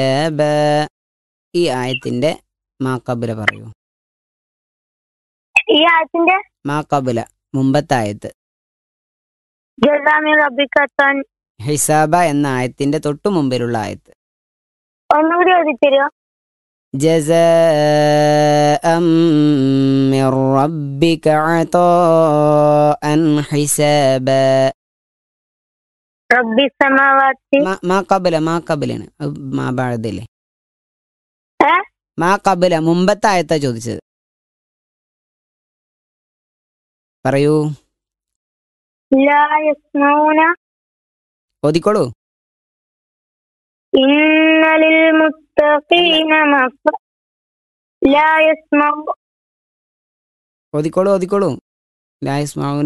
ഹിസാബ ഈ ആയത്തിന്റെ മാ കബുല പറയൂ ഈ ആയത്തിന്റെ മാ കബുല മുമ്പത്തെ ആയത്ത് ജസാമി റബിക്കത്താൻ ഹിസാബ എന്ന ആയത്തിന്റെ തൊട്ടു മുമ്പിലുള്ള ആയത്ത് ഒന്നുകൂടി ഓദിത്തരുമോ جزاء من ربك عطاء حسابا റബ്ബി സമാവാത്തി മാ മാ കബല മാ കബലാണ് അത് മാ ബാഴതല്ലേ ഏ? മാ കബല മുമ്പത്തെ ആയത്താ ചോദിച്ചത് പറയൂ ലാ യസ്മൗന ഓതിക്കോളൂ ഇന്നലിൽ മുത്തഖീന മഫ ലാ യസ്മൗ ഓതിക്കോളൂ ഓതിക്കോളൂ ലായസ്മാവുന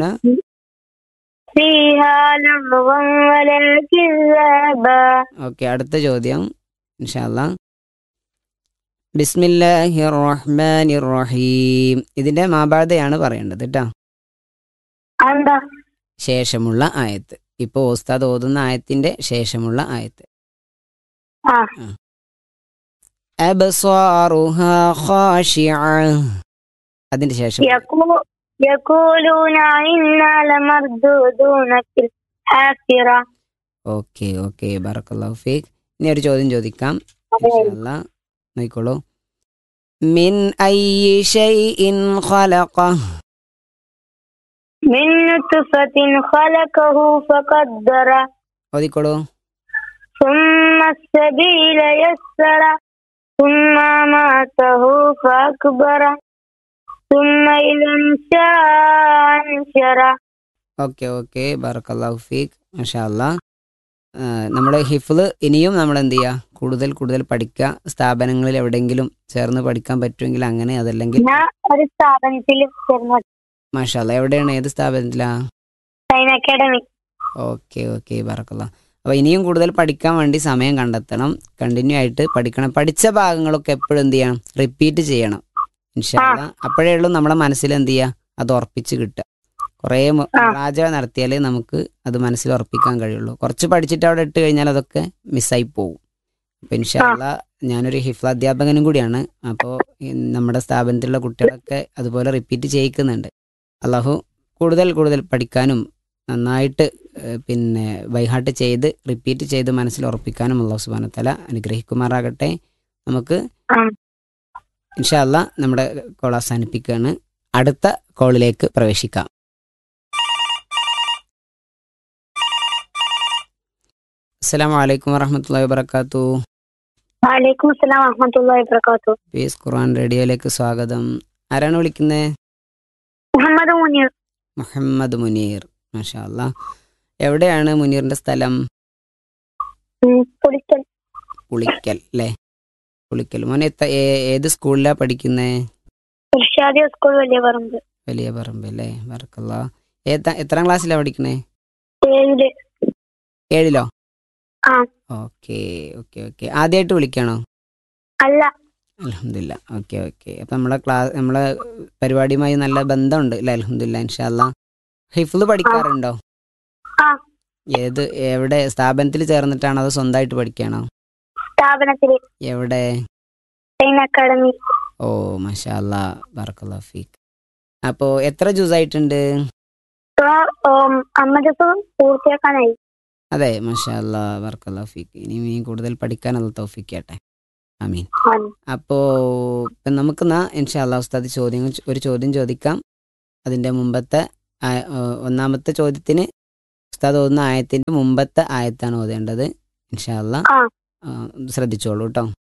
ഫീഹാ ലഗ്വൻ വലാ കിസാബ ഓക്കെ അടുത്ത ചോദ്യം ഇൻഷാല്ല ബിസ്മില്ലാഹി റഹ്മാൻ റഹീം ഇതിന്റെ മാബാധയാണ് പറയേണ്ടത് കേട്ടോ എന്താ ശേഷമുള്ള ആയത്ത് ഇപ്പോൾ ഓസ്താദ് ഓതുന്ന ആയത്തിന്റെ ശേഷമുള്ള ആയത്ത് ആ അബ്സാറുഹാ ഖാശിഅ അതിന്റെ ശേഷം യഖൂ- യഖൂലൂന ഇന്നാ ലമർദൂദൂന ഫിൽ ഹാഫിറ ഓക്കെ ഓക്കെ ബറക്കല്ലാഹു ഫീഖ് ഇനി ഒരു ചോദ്യം ചോദിക്കാം ഇൻഷാല്ലാ നോക്കിക്കോളൂ മിൻ അയ്യി ഷൈഇൻ ഖലഖ من نطفة خلقه فقدر ഓതിക്കോളൂ ثم السبيل يسر ثم ماته فأكبر ثم إذا انشاء أنشر ഓക്കെ ഓക്കെ ബറക്കല്ലാഹു ഫീഖ് മഷാല്ലാ നമ്മുടെ ഹിഫ്ല് ഇനിയും നമ്മൾ എന്ത് ചെയ്യുക കൂടുതൽ കൂടുതൽ പഠിക്കുക സ്ഥാപനങ്ങളിൽ എവിടെയെങ്കിലും ചേർന്ന് പഠിക്കാൻ പറ്റുമെങ്കിൽ അങ്ങനെ അതല്ലെങ്കിൽ ഞാൻ ഒരു സ്ഥാപനത്തിൽ ചേർന്നു മാഷാല്ല എവിടെയാണ് ഏത് സ്ഥാപനത്തിലാ സൈൻ അക്കാഡമി ഓക്കെ ഓക്കെ ബറക്കല്ല അപ്പോൾ ഇനിയും കൂടുതൽ പഠിക്കാൻ വേണ്ടി സമയം കണ്ടെത്തണം കണ്ടിന്യൂ ആയിട്ട് പഠിക്കണം പഠിച്ച ഭാഗങ്ങളൊക്കെ എപ്പോഴും എന്ത് ചെയ്യണം റിപ്പീറ്റ് ചെയ്യണം ഇൻഷാല്ല അപ്പോഴേ ഉള്ളൂ നമ്മുടെ മനസ്സിൽ എന്ത് ചെയ്യുക അത് ഉറപ്പിച്ച് കിട്ടുക കുറേ രാജ നടത്തിയാൽ നമുക്ക് അത് മനസ്സിൽ ഉറപ്പിക്കാൻ കഴിയുള്ളൂ കുറച്ച് പഠിച്ചിട്ട് അവിടെ ഇട്ട് കഴിഞ്ഞാൽ അതൊക്കെ മിസ്സായി പോകും അപ്പോൾ ഇൻഷാല്ല ഞാനൊരു ഹിഫ്ല അധ്യാപകനും കൂടിയാണ് അപ്പോൾ നമ്മുടെ സ്ഥാപനത്തിലുള്ള കുട്ടികളൊക്കെ അതുപോലെ റിപ്പീറ്റ് ചെയ്യിക്കുന്നുണ്ട് അള്ളാഹു കൂടുതൽ കൂടുതൽ പഠിക്കാനും നന്നായിട്ട് ഏഹ്, പിന്നെ ബൈഹാട്ട് ചെയ്ത് റിപ്പീറ്റ് ചെയ്ത് മനസ്സിൽ ഉറപ്പിക്കാനും അള്ളാഹു സുബാന തല അനുഗ്രഹിക്കുമാറാകട്ടെ നമുക്ക് ആ. ഇൻഷാല്ല നമ്മുടെ കോൾ അവസാനിപ്പിക്കുകയാണ് അടുത്ത കോളിലേക്ക് പ്രവേശിക്കാം അസ്സാം വലൈക്കും വറഹമത്തല്ലാ വാബർക്കാത്തു വലൈക്കും അസ്സലാം വറഹ്മത്തുള്ളാഹി വബറകാത്തു പീസ് ഖുർആൻ റേഡിയോയിലേക്ക് സ്വാഗതം ആരാണ് വിളിക്കുന്നത് മുഹമ്മദ് മുനീർ മുഹമ്മദ് മുനീർ മാഷാ അല്ലാ എവിടെയാണ് മുനീറിന്റെ സ്ഥലം ഉം, പുളിക്കൽ പുളിക്കൽ അല്ലേ പുളിക്കൽ മോനെ എത്ത- ഏ- ഏത് സ്കൂളിലാ പഠിക്കുന്നേ ഇർഷാദിയ സ്കൂൾ വലിയ പറമ്പ് വലിയ പറമ്പ് അല്ലേ ബർക്കല്ല ഏത്ത എത്രാം ക്ലാസ്സിലാ പഠിക്കണേ ഏഴില് ഏഴിലോ ആ. ഓക്കെ ഓക്കെ ഓക്കെ ആദ്യമായിട്ട് വിളിക്കണോ അല്ല അലഹമില്ല ഓക്കെ ഓക്കെ അപ്പം നമ്മളെ ക്ലാസ് നമ്മളെ പരിപാടിയുമായി നല്ല ബന്ധമുണ്ട് അല്ലേ അലഹമില്ല ഇൻഷാല്ല ഹിഫ്ല് പഠിക്കാറുണ്ടോ ആ. ഏത് എവിടെ സ്ഥാപനത്തിൽ ചേർന്നിട്ടാണോ അതോ സ്വന്തമായിട്ട് പഠിക്കുകയാണോ സ്ഥാപനത്തില് എവിടെ സൈൻ അക്കാഡമി ഓ മഷാല്ല ബർക്കല്ല ഫീക്ക് അപ്പോൾ എത്ര ജ്യൂസ് ആയിട്ടുണ്ട് ഇപ്പൊ അമ്മ ദിവസം പൂർത്തിയാക്കാനായി അതെ മഷാല്ല ബർക്കല്ല ഫീക്ക് ഇനി ഇനി കൂടുതൽ പഠിക്കാനുള്ള തോഫിക്കട്ടെ ആമീൻ ആണ്. അപ്പോൾ ഇപ്പം നമുക്ക് എന്നാ ഇൻഷാല്ല ഉസ്താദ് ചോദ്യം ഒരു ചോദ്യം ചോദിക്കാം അതിൻ്റെ മുമ്പത്തെ ആ- ഏഹ് ഒന്നാമത്തെ ചോദ്യത്തിന് ഉസ്താദ് ഓതുന്ന ആയത്തിൻ്റെ മുമ്പത്തെ ആയത്താണ് ഓതേണ്ടത് ഇൻഷാല്ല ആ. ശ്രദ്ധിച്ചോളൂ കേട്ടോ